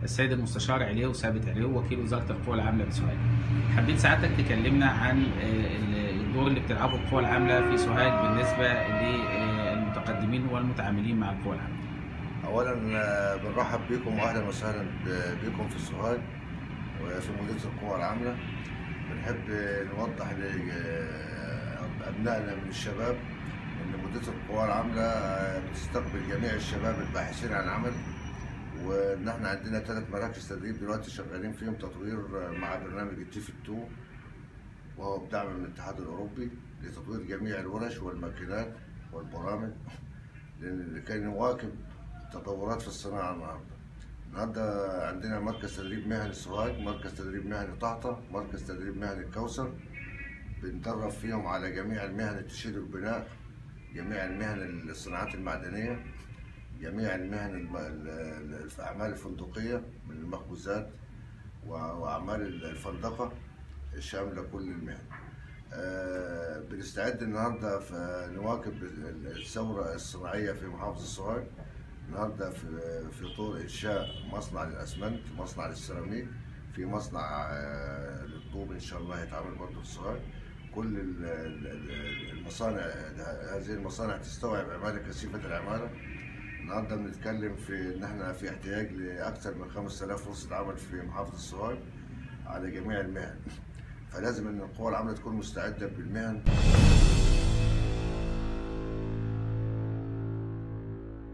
السيد المستشار عليه وثابت عليه وكيل وزاره القوى العامله بسوهاج. حبيت سعادتك تكلمنا عن آه، الدور اللي بتلعبه القوى العامله في سوهاج بالنسبه للمتقدمين والمتعاملين مع القوى العامله. اولا آه، بنرحب بكم واهلا وسهلا ب- بكم في سوهاج وفي مديريه القوى العامله بنحب نوضح لابنائنا من الشباب ان مديريه القوى العامله آه، بتستقبل جميع الشباب الباحثين عن عمل وان احنا عندنا ثلاث مراكز تدريب دلوقتي شغالين فيهم تطوير آه، مع برنامج التيف 2 وهو بدعم من الاتحاد الاوروبي لتطوير جميع الورش والماكينات والبرامج لان لكي نواكب التطورات في الصناعه النهارده. النهارده عندنا مركز تدريب مهني سوهاج، مركز تدريب مهني طحطا، مركز تدريب مهني الكوثر. بندرب فيهم على جميع المهن التشييد والبناء، جميع المهن الصناعات المعدنيه، جميع المهن الم- ال- ال- الاعمال الفندقيه من المخبوزات و- واعمال الفندقه الشامله كل المهن. آه، بنستعد النهارده في نواكب الثوره الصناعيه في محافظه سوهاج النهارده في في طور انشاء مصنع للاسمنت مصنع للسيراميك في مصنع آه، للطوب ان شاء الله هيتعمل برضه في سوهاج كل ال- ال- ال- المصانع هذه المصانع تستوعب عماله كثيفه العماله النهارده بنتكلم في ان احنا في احتياج لاكثر من 5000 فرصه عمل في محافظه سوهاج على جميع المهن فلازم ان القوى العامله تكون مستعده بالمهن